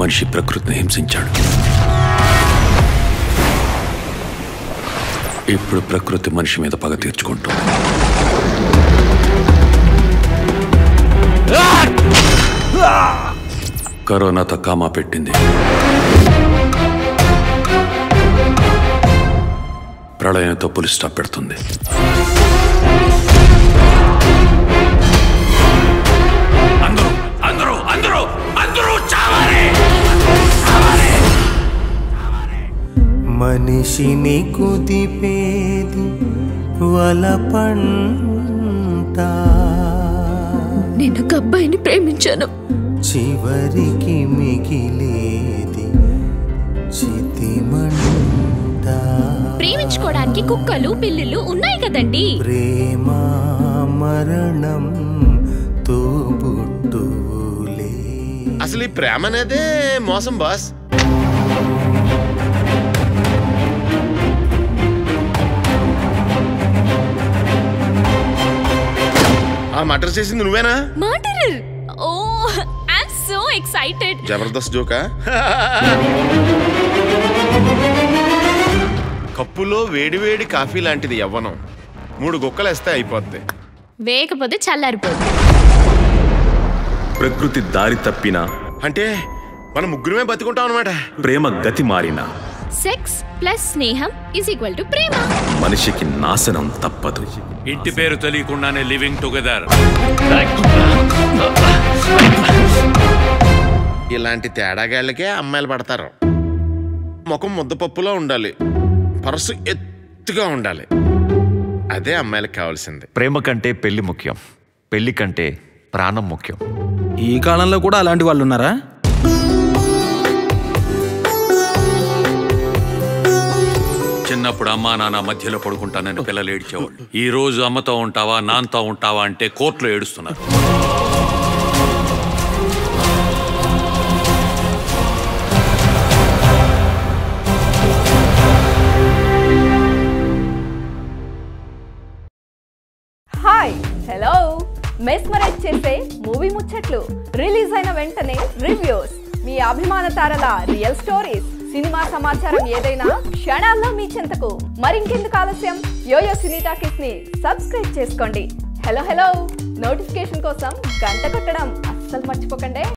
మనిషి ప్రకృతిని హింసించాడు ఇప్పుడు ప్రకృతి మనిషి మీద పగ తీర్చుకుంటుంది కరోనాతో కామా పెట్టింది ప్రళయంతో పులి స్టాప్ పెడుతుంది అందరూ అందరూ అందరూ అందరూ చావాలి మనిషిని కుదిపేది వలపంట నేను ఒక అబ్బాయిని ప్రేమించాను చివరికి మిగిలేది చితిమంట ప్రేమించుకోవడానికి కుక్కలు పిల్లులు ఉన్నాయి కదండి ప్రేమ మరణం తోబుట్టులే అసలు ఈ ప్రేమ అనేదే మోసం బాస్ ఆ మటర్ చేసింది నువ్వేనా murderer oh I'm so excited Jabardasth జోకా కప్పులో వేడి వేడి కాఫీ లాంటిది యవ్వనం మూడు గుక్కలేస్తే అయిపోద్ది వేయకపోతే చల్లారిపోతుంది ప్రకృతి దారి తప్పినా అంటే మనం ముగ్గురమే బతుకుంటాం అనమాట ప్రేమ గతి మారినా సెక్స్ ప్లస్ స్నేహం ఇస్ ఈక్వల్ టు ప్రేమ మనిషికి నాశనం తప్పదు ఇంటి పేరు తెలియకుండానే లివింగ్ టుగెదర్ ఇలాంటి తేడాగాళ్ళకే అమ్మాయిలు పడతారు ముఖం ముద్దపప్పులో ఉండాలి పరసు ఎత్తుగా ఉండాలి అదే అమ్మాయిలకు కావాల్సింది ప్రేమ కంటే పెళ్లి ముఖ్యం పెళ్లి కంటే ప్రాణం ముఖ్యం ఈ కాలంలో కూడా అలాంటి వాళ్ళు ఉన్నారా చిన్నప్పుడు అమ్మా నాన్న మధ్యలో పడుకుంటానని పిల్లలు ఏడ్చేవాళ్ళు ఈ రోజు అమ్మతో ఉంటావా నాన్నతో ఉంటావా అంటే కోర్టులో ఏడుస్తున్నారు హాయ్ హలో మెస్మరైజ్ చేసే మూవీ ముచ్చట్లు రిలీజ్ అయిన వెంటనే రివ్యూస్ మీ అభిమాన తారల రియల్ స్టోరీస్ సినిమా సమాచారం ఏదైనా క్షణాల్లో మీ చెంతకు మరింకెందుకు ఆలస్యం యోయో సినీ టాకీస్ ని సబ్స్క్రైబ్ చేసుకోండి హలో హలో నోటిఫికేషన్ కోసం గంట కొట్టడం అస్సలు మర్చిపోకండి